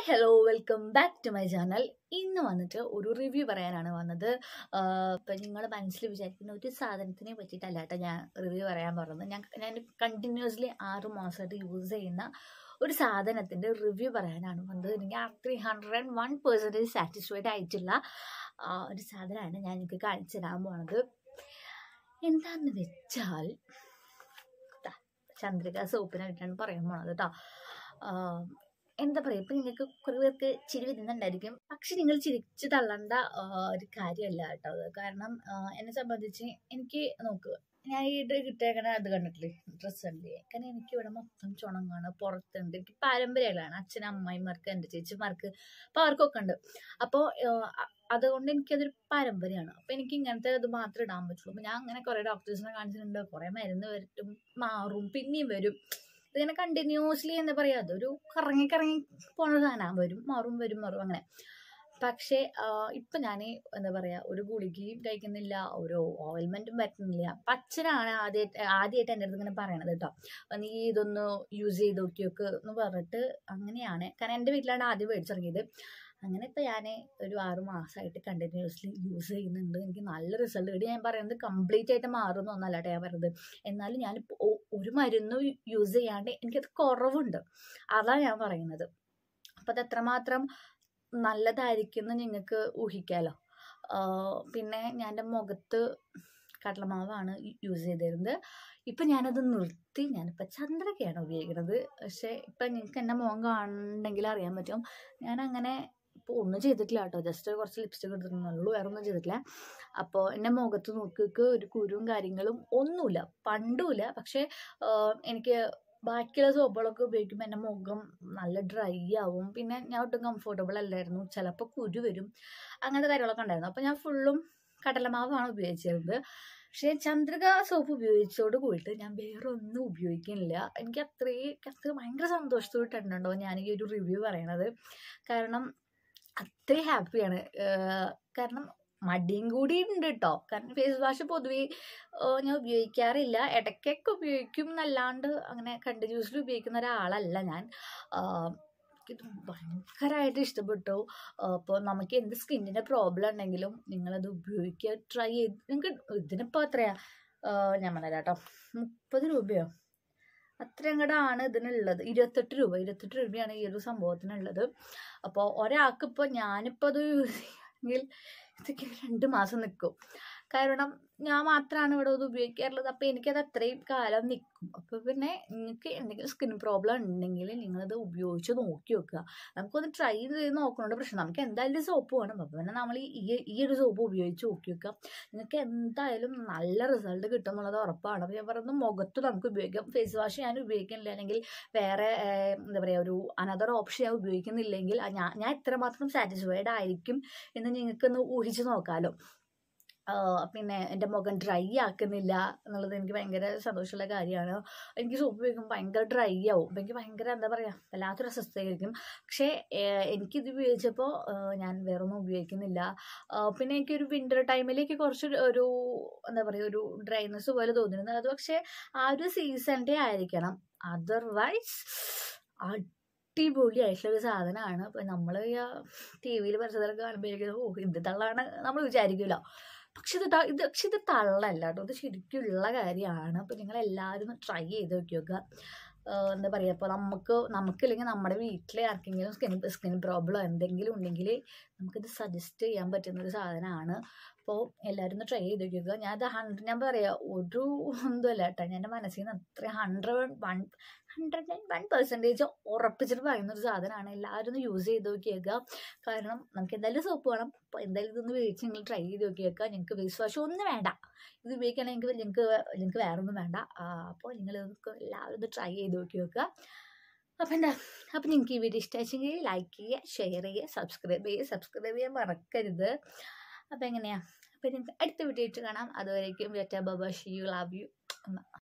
hello welcome back to my channel ഇന്ന് വന്നിട്ട് ഒരു റിവ്യൂ പറയാനാണ് വന്നത് ഇപ്പം നിങ്ങൾ മനസ്സിൽ വിചാരിക്കുന്ന ഒരു സാധനത്തിനെ പറ്റിയിട്ടല്ല കേട്ടോ ഞാൻ റിവ്യൂ പറയാൻ പറഞ്ഞത് ഞാൻ ഞാൻ കണ്ടിന്യൂസ്ലി ആറ് മാസമായിട്ട് യൂസ് ചെയ്യുന്ന ഒരു സാധനത്തിൻ്റെ റിവ്യൂ പറയാനാണ് വന്നത് എനിക്ക് three hundred and one percentage satisfied ആയിട്ടുള്ള ആ, ഒരു സാധനമാണ് ഞാൻ എനിക്ക് കാണിച്ചു തരാൻ പോണത് എന്താന്ന് വെച്ചാൽ ദാ, ചന്ദ്രിക സോപ്പിനെ പറ്റിയാണ് പറയാൻ പോണത് കേട്ടോ എന്താ പറയുക ഇപ്പം നിങ്ങൾക്ക് കുറേ പേർക്ക് ചിരി വരുന്നുണ്ടായിരിക്കും പക്ഷെ നിങ്ങൾ ചിരിച്ച് തള്ളേണ്ട ആ, ഒരു കാര്യമല്ല കേട്ടോ അത് കാരണം ആ, എന്നെ സംബന്ധിച്ച് എനിക്ക് നോക്ക് ഞാൻ ഈ ഇത് കിട്ടിയേക്കണ അത് കണ്ടിട്ടില്ലേ ഡ്രസ്സ് ഉണ്ട് കാരണം എനിക്ക് ഇവിടെ മൊത്തം ചുണങ്ങാണ് പുറത്തുണ്ട് എനിക്ക് പാരമ്പര്യങ്ങളാണ് അച്ഛനും അമ്മായിമാർക്ക് എൻ്റെ ചേച്ചിമാർക്ക് അപ്പോൾ അവർക്കൊക്കെ ഉണ്ട് അപ്പോൾ അതുകൊണ്ട് എനിക്കതൊരു പാരമ്പര്യമാണ് അപ്പോൾ എനിക്ക് ഇങ്ങനത്തെ ഇത് മാത്രമേ ഇടാൻ പറ്റുള്ളൂ അപ്പോൾ ഞാൻ അങ്ങനെ കുറേ ഡോക്ടേഴ്സിനെ കാണിച്ചിട്ടുണ്ട് കുറേ മരുന്ന് വരും മാറും പിന്നെയും വരും ഇതിങ്ങനെ കണ്ടിന്യൂസ്ലി എന്താ പറയുക അതൊരു കറങ്ങി കറങ്ങി പോണ സാധനമാണ് വരും മാറും വരും മാറും അങ്ങനെ പക്ഷേ ഇപ്പം ഞാൻ എന്താ പറയുക ഒരു ഗുളികയും കഴിക്കുന്നില്ല ഒരു ഓയിൽമെൻറ്റും പറ്റുന്നില്ല അപ്പം അച്ഛനാണ് ആദ്യമായിട്ട് ആദ്യമായിട്ട് എൻ്റെ അടുത്ത് ഇങ്ങനെ പറയണത് കേട്ടോ അപ്പം നീ ഇതൊന്ന് യൂസ് ചെയ്ത് നോക്കിയൊക്കെ എന്ന് പറഞ്ഞിട്ട് അങ്ങനെയാണ് കാരണം എൻ്റെ വീട്ടിലാണ് ആദ്യം മേടിച്ചിറങ്ങിയത് അങ്ങനെ ഇപ്പം ഞാൻ ഒരു ആറ് മാസമായിട്ട് കണ്ടിന്യൂസ്ലി യൂസ് ചെയ്യുന്നുണ്ട് എനിക്ക് നല്ല റിസൾട്ട് കിട്ടി ഞാൻ പറയുന്നത് കംപ്ലീറ്റ് ആയിട്ട് മാറുന്നു ഒന്നല്ല കേട്ടോ ഞാൻ പറയുന്നത് എന്നാലും ഞാൻ ഒരു മരുന്നും യൂസ് ചെയ്യാണ്ട് എനിക്കത് കുറവുണ്ട് അതാണ് ഞാൻ പറയുന്നത് അപ്പം അത് എത്രമാത്രം നല്ലതായിരിക്കും എന്ന് നിങ്ങൾക്ക് ഊഹിക്കാമല്ലോ പിന്നെ ഞാൻ എൻ്റെ മുഖത്ത് കടലമാവാണ് യൂസ് ചെയ്തിരുന്നത് ഇപ്പം ഞാനത് നിർത്തി ഞാനിപ്പോൾ ചന്ദ്രക്കയാണ് ഉപയോഗിക്കുന്നത് പക്ഷേ ഇപ്പം നിങ്ങൾക്ക് എൻ്റെ മുഖം കാണണമെങ്കിൽ അറിയാൻ പറ്റും ഞാൻ അങ്ങനെ ഇപ്പോൾ ഒന്നും ചെയ്തിട്ടില്ല കേട്ടോ ജസ്റ്റ് കുറച്ച് ലിപ്സ്റ്റിക് എടുത്തിട്ടുള്ളൂ വേറെ ഒന്നും ചെയ്തിട്ടില്ല അപ്പോൾ എൻ്റെ മുഖത്ത് നോക്കിക്ക് ഒരു കുരുവും കാര്യങ്ങളും ഒന്നുമില്ല പണ്ടുമില്ല പക്ഷേ എനിക്ക് ബാക്കിയുള്ള സോപ്പുകളൊക്കെ ഉപയോഗിക്കുമ്പോൾ എൻ്റെ മുഖം നല്ല ഡ്രൈ ആവും പിന്നെ ഞാൻ ഒട്ടും കംഫർട്ടബിൾ അല്ലായിരുന്നു ചിലപ്പോൾ കുരു വരും അങ്ങനത്തെ കാര്യങ്ങളൊക്കെ ഉണ്ടായിരുന്നു അപ്പോൾ ഞാൻ ഫുള്ളും കടലമാവാണ് ഉപയോഗിച്ചിരുന്നത് പക്ഷേ ചന്ദ്രിക സോപ്പ് ഉപയോഗിച്ചോട് കൂടിയിട്ട് ഞാൻ വേറെ ഒന്നും ഉപയോഗിക്കുന്നില്ല എനിക്ക് അത്രയും അത്ര ഭയങ്കര സന്തോഷത്തോട്ടുണ്ടോ ഞാൻ ഈ ഒരു റിവ്യൂ പറയണത് കാരണം അത്രയും ഹാപ്പിയാണ് കാരണം മടിയും കൂടി ഉണ്ട് കേട്ടോ കാരണം ഫേസ് വാഷ് പൊതുവേ ഞാൻ ഉപയോഗിക്കാറില്ല ഇടയ്ക്കൊക്കെ ഉപയോഗിക്കും എന്നല്ലാണ്ട് അങ്ങനെ കണ്ടിന്യൂസ്ലി ഉപയോഗിക്കുന്ന ഒരാളല്ല ഞാൻ ഇത് ഭയങ്കരമായിട്ട് ഇഷ്ടപ്പെട്ടു അപ്പോൾ നമുക്ക് എന്ത് സ്കിന്നിൻ്റെ പ്രോബ്ലം ഉണ്ടെങ്കിലും നിങ്ങളത് ഉപയോഗിക്കുക ട്രൈ ചെയ്ത് നിങ്ങൾക്ക് ഇതിനിപ്പോൾ എത്രയാ ഞാൻ പറഞ്ഞുതരാം കേട്ടോ മുപ്പത് രൂപയോ അത്രയും കൂടെയാണ് ഇതിനുള്ളത് ഇരുപത്തെട്ട് രൂപ ഇരുപത്തെട്ട് രൂപയാണ് ഈ ഒരു സംഭവത്തിനുള്ളത് അപ്പോൾ ഒരാൾക്ക് ഇപ്പോൾ ഞാനിപ്പോൾ അത് യൂസ് ചെയ്യുമെങ്കിൽ ഇതൊക്കെ രണ്ട് മാസം നിൽക്കും കാരണം ഞാൻ മാത്രമാണ് ഇവിടെ അത് ഉപയോഗിക്കാറുള്ളത് അപ്പോൾ എനിക്കത് അത്രയും കാലം നിൽക്കും അപ്പോൾ പിന്നെ നിങ്ങൾക്ക് എന്തെങ്കിലും സ്കിൻ പ്രോബ്ലം ഉണ്ടെങ്കിൽ നിങ്ങളത് ഉപയോഗിച്ച് നോക്കി വെക്കുക നമുക്കൊന്ന് ട്രൈ ചെയ്ത് നോക്കണോണ്ട് പ്രശ്നം നമുക്ക് എന്തായാലും സോപ്പ് വേണം അപ്പോൾ പിന്നെ നമ്മൾ ഈ ഈ ഒരു സോപ്പ് ഉപയോഗിച്ച് നോക്കി വെക്കുക നിങ്ങൾക്ക് എന്തായാലും നല്ല റിസൾട്ട് കിട്ടും എന്നുള്ളത് ഉറപ്പാണ് അപ്പോൾ ഞാൻ പറയുന്നത് മുഖത്ത് നമുക്ക് ഉപയോഗിക്കാം ഫേസ് വാഷ് ഞാൻ ഉപയോഗിക്കുന്നില്ല അല്ലെങ്കിൽ വേറെ എന്താ പറയുക ഒരു അനദർ ഓപ്ഷൻ ഞാൻ ഉപയോഗിക്കുന്നില്ലെങ്കിൽ ഞാൻ ഞാൻ എത്രമാത്രം സാറ്റിസ്ഫൈഡ് ആയിരിക്കും എന്ന് നിങ്ങൾക്കൊന്ന് ഊഹിച്ച് നോക്കാമല്ലോ പിന്നെ എൻ്റെ മുഖം ഡ്രൈ ആക്കുന്നില്ല എന്നുള്ളത് എനിക്ക് ഭയങ്കര സന്തോഷമുള്ള കാര്യമാണ് എനിക്ക് സോപ്പ് ഉപയോഗിക്കുമ്പോൾ ഭയങ്കര ഡ്രൈ ആവും അപ്പം എനിക്ക് ഭയങ്കര എന്താ പറയുക വല്ലാത്തൊരു അസ്വസ്ഥയായിരിക്കും പക്ഷേ എനിക്കിത് ഉപയോഗിച്ചപ്പോൾ ഞാൻ വേറൊന്നും ഉപയോഗിക്കുന്നില്ല പിന്നെ എനിക്കൊരു വിൻ്റർ ടൈമിലേക്ക് കുറച്ച് ഒരു എന്താ പറയുക ഒരു ഡ്രൈനെസ് പോലെ തോന്നിയിരുന്നു അത് പക്ഷേ ആ ഒരു സീസണിൻ്റെ ആയിരിക്കണം അതർവൈസ് അടിപൊളി ആയിട്ടുള്ള ഒരു സാധനമാണ് ഇപ്പം നമ്മൾ ടി വിയിൽ പരിസരത്തൊക്കെ കാണുമ്പോഴേക്കും ഓ ഇത് തള്ളാണ് നമ്മൾ വിചാരിക്കുമല്ലോ പക്ഷെ ഇത് ഇത് പക്ഷെ ഇത് തള്ളല്ല കേട്ടോ ഇത് ശരിക്കുള്ള കാര്യമാണ് അപ്പോൾ നിങ്ങൾ എല്ലാവരും ട്രൈ ചെയ്ത് നോക്കി നോക്കുക എന്താ പറയുക ഇപ്പോൾ നമുക്ക് നമുക്കില്ലെങ്കിൽ നമ്മുടെ വീട്ടിൽ ആർക്കെങ്കിലും സ്കിൻ സ്കിൻ പ്രോബ്ലം എന്തെങ്കിലും ഉണ്ടെങ്കിൽ നമുക്കിത് സജസ്റ്റ് ചെയ്യാൻ പറ്റുന്ന ഒരു സാധനമാണ് അപ്പോൾ എല്ലാവരും ഒന്ന് ട്രൈ ചെയ്ത് നോക്കുക ഞാൻ അത് ഹൺഡ്രഡ് ഞാൻ പറയാം ഒരു ഒന്നുമല്ല കേട്ടോ ഞാൻ എൻ്റെ മനസ്സിൽ നിന്ന് അത്ര hundred one hundred and one percentage ഉറപ്പിച്ചിട്ട് പറയുന്ന ഒരു സാധനമാണ് എല്ലാവരും ഒന്ന് യൂസ് ചെയ്ത് നോക്കിയേക്കുക കാരണം നമുക്ക് എന്തായാലും സോപ്പ് വേണം അപ്പോൾ എന്തായാലും ഇതൊന്ന് മേടിച്ച് നിങ്ങൾ ട്രൈ ചെയ്ത് നോക്കിയേക്കുക നിങ്ങൾക്ക് ഫേസ് വാഷ് ഒന്നും വേണ്ട ഇത് ഉപയോഗിക്കുകയാണെങ്കിൽ നിങ്ങൾക്ക് നിങ്ങൾക്ക് വേറെ ഒന്നും വേണ്ട അപ്പോൾ നിങ്ങൾ എല്ലാവരും ഒന്ന് ട്രൈ ചെയ്ത് നോക്കി നോക്കുക അപ്പം എന്താ അപ്പം നിങ്ങൾക്ക് ഈ വീഡിയോ ഇഷ്ടമാച്ചെങ്കിൽ ലൈക്ക് ചെയ്യുക ഷെയർ ചെയ്യുക സബ്സ്ക്രൈബ് ചെയ്യുക സബ്സ്ക്രൈബ് ചെയ്യാൻ മറക്കരുത് അപ്പം എങ്ങനെയാണ് അപ്പം നിങ്ങൾക്ക് അടുത്ത വീഡിയോ ആയിട്ട് കാണാം അതുവരേക്കും bye bye see you love U